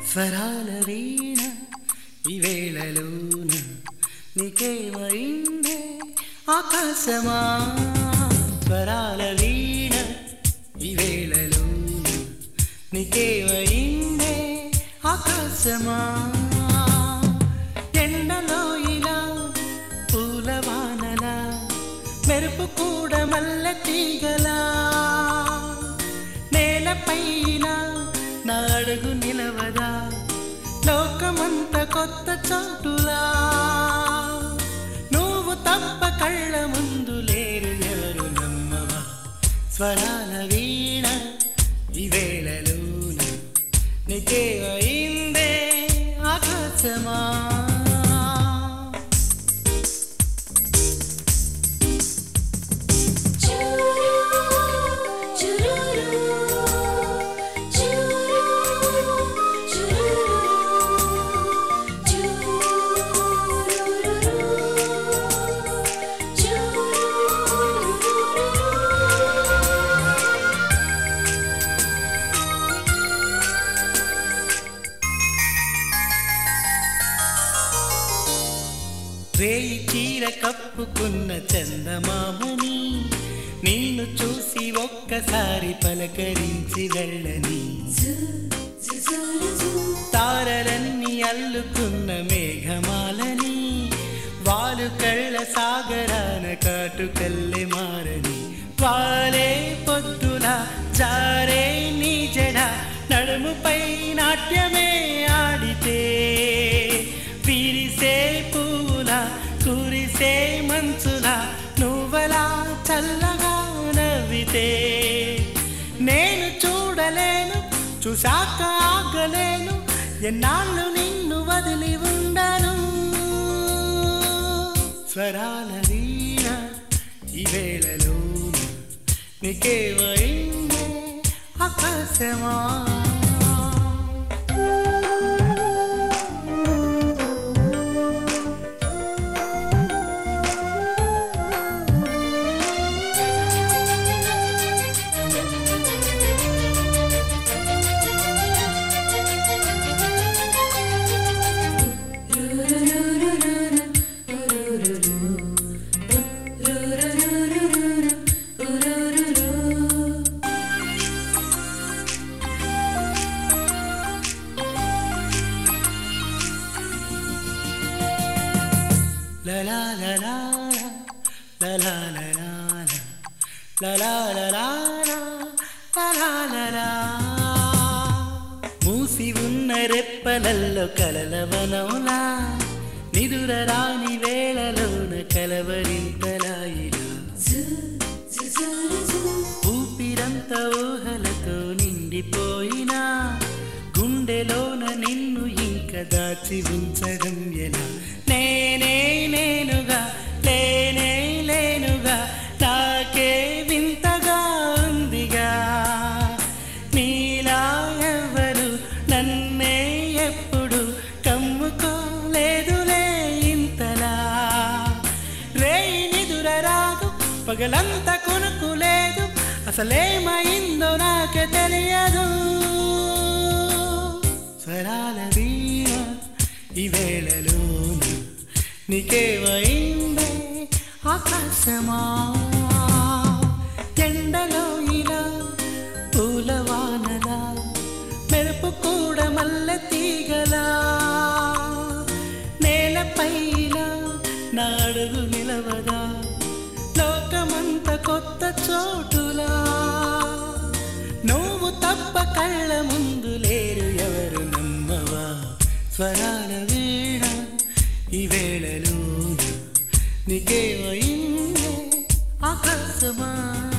స్వరాల వీణ ఈ వేళలోన నీకేమైందే ఆకాశమా స్వరాల వీణ ఈ వేళలోన నీకేమైందే ఆకాశమా ఎండలో ఇలా పూలవానలా మెరుపు కూడా మల్ల తీగలా నేలపైన నా అడుగు నిలవదా లోకమంత కొత్త చోటులా నువ్వు తప్ప కళ్ళ ముందు లేరు ఎవరు నమ్మవా స్వరాల వీణ ఈ వేళలోన నీకే అయిందే ఆకాశమా రేయి చీర కప్పుకున్న చందమామని నిన్ను చూసి ఒక్కసారి పలకరించి వెళ్ళని తారలన్నీ అల్లుకున్న మేఘమాలని వాలు కళ్ళ సాగరాన కాటుకల్లె మారని వాలే పొద్దుల జారే నీ జడ నడుముపై నాట్యమే ఆడితే విరిసే పూల కురిసే మంచుల నువ్వలా చల్లగా నవ్వితే నేను చూడలేను చూశాక ఆగలేను ఎన్నాళ్ళు నిన్ను వదిలి ఉండను స్వరాల వీణ ఈ వేళలో నీకేమైందే ఆకాశమా La la la la la la la la la la la la la la la la మూసి ఉన్న రెప్పలల్లో కలలవనంలా నిదుర రాని వేళలోన కలవరింతలాయిలా ఊపిరంత ఊహలతో నిండిపోయినా గుండెలోన నిన్ను ఇంక దాచి ఉంచడం ఎలా నేనే నేనుగా లేనే లేనుగా నాకే వింతగా ఉందిగా నీలా ఎవరు నన్నే ఎప్పుడు కమ్ముకోలేదులే ఇంతలా రేయి నిదుర రాదు పగలంతా కొనుక్కు లేదు అసలేమైందో నాకే తెలియదు స్వరాల వీణ ఈ వేళలోన నీకేమైందే ఆకాశమా ఎండలో ఇలా పూలవానలా మెరుపు కూడా మల్ల తీగలా నేలపైన నా అడుగు నిలవదా లోకమంత కొత్త చోటులా నువ్వు తప్ప కళ్ళ ముందు లేరు ఎవరు నమ్మవా స్వరాల వీణ ఈ వేళలో నీకేమైందే ఆకాశమా